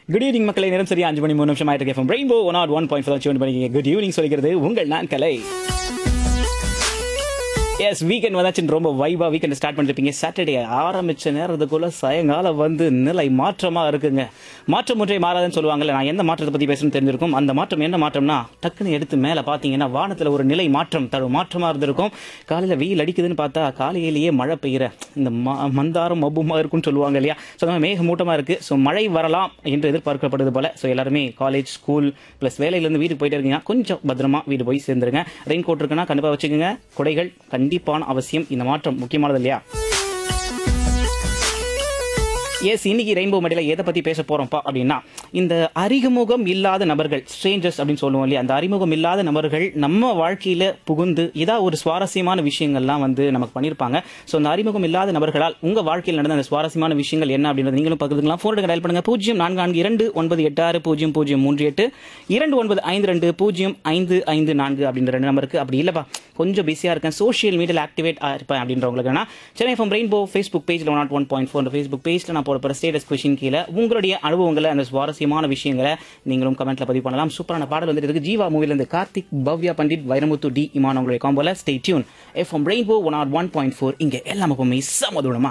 good evening மக்களை நேரம் சரியா அஞ்சு மணி மூணு நிமிஷம் ஆயிட்டு இருக்கேன் rainbow one nought one point five பண்ணி குட் ஈவினிங் சொல்லிக்கிறது உங்கள் நான் கலை எஸ் வீக்கெண்ட் வந்தாச்சுன்னு ரொம்ப வைபா வீக்கெண்ட் ஸ்டார்ட் பண்ணிருப்பீங்க சாட்டர்டே ஆரம்பிச்ச நேரத்துக்குள்ள சாயங்காலம் வந்து நிலை மாற்றமா இருக்குங்க மாற்றம் ஒன்றை மாறாதுன்னு சொல்லுவாங்கல்ல நான் எந்த மாற்றத்தை பத்தி பேசணும்னு தெரிஞ்சிருக்கும் அந்த மாற்றம் என்ன மாற்றம்னா டக்குன்னு எடுத்து மேல பாத்தீங்கன்னா வானத்துல ஒரு நிலை மாற்றம் தரும் மாற்றமா இருந்திருக்கும் காலையில வெயில் அடிக்குதுன்னு பார்த்தா காலையிலேயே மழை பெய்யுற இந்த ம- மந்தாரம் மப்புமா இருக்கும்னு சொல்லுவாங்க இல்லையா ஸோ அந்த மாதிரி மேகமூட்டமா இருக்கு ஸோ மழை வரலாம் என்று எதிர்பார்க்கப்படுது போல ஸோ எல்லாருமே காலேஜ் ஸ்கூல் ப்ளஸ் வேலையிலேருந்து வீட்டுக்கு போயிட்டே இருக்கீங்க கொஞ்சம் பத்திரமா வீடு போய் சேர்ந்துருங்க ரெயின் கோட் இருக்குன்னா கண்டிப்பாக வச்சுக்கோங்க குடைகள் கண்டிப்பான அவசியம் இந்த மாற்றம் முக்கியமானது இல்லையா எஸ் இன்னைக்கு ரெயின்போ மடியில் எதை பத்தி பேச போறோம்ப்பா அப்படின்னா இந்த அறிமுகம் இல்லாத நபர்கள் ஸ்ட்ரேஞ்சர்ஸ் அப்படின்னு சொல்லுவோம் இல்லையா அந்த அறிமுகம் இல்லாத நபர்கள் நம்ம வாழ்க்கையில புகுந்து இதா ஒரு சுவாரஸ்யமான விஷயங்கள்லாம் வந்து நமக்கு பண்ணியிருப்பாங்க ஸோ அந்த அறிமுகம் இல்லாத நபர்களால் உங்க வாழ்க்கையில் நடந்த அந்த சுவாரஸ்யமான விஷயங்கள் என்ன அப்படின்றது நீங்களும் பகிர்ந்துக்கலாம் ஃபோன் டயல் பண்ணுங்க பூஜ்ஜியம் நான்கு நான்கு இரண்டு ஒன்பது எட்டு ஆறு பூஜ்ஜியம் பூஜ்ஜியம் மூன்று எட்டு இரண்டு ஒன்பது ஐந்து ரெண்டு பூஜ்ஜியம் ஐந்து ஐந்து நான்கு அப்படின்ற ரெண்டு நம்பருக்கு அப்படி இல்லப்பா கொஞ்சம் பிஸியாக இருக்கேன் சோஷியல் மீடியாவில் ஆக்டிவேட் இருப்பேன் அப்படின்றவங்களுக்குனா சென்னை எஃப்எம் ரெயின்போ ஃபேஸ்புக் பேஜில் one nought one point four Facebook பேஜில் நான் போட போகிற ஸ்டேட்டஸ் கொஷின் கீழே உங்களுடைய அனுபவங்களை அந்த சுவாரஸ்யமான விஷயங்களை நீங்களும் கமெண்ட்ல பதிவு பண்ணலாம் சூப்பரான பாடல் வந்துட்டு இருக்கு ஜீவா மூவிலேருந்து கார்த்திக் பவ்யா பண்டிட் வைரமுத்து டி இமான் உங்களுடைய காம்போல stay tuned FM rainbow one nought one point four இங்கே எல்லாம் எப்பவுமே சமதுடமா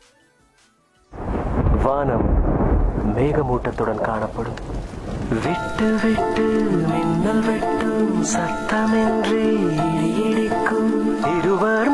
வானம் மேகமூட்டத்துடன் காணப்படும் விட்டு விட்டு மின்னல் வெட்டும் சத்தமின்றி இடி இடிக்கும் இருவர்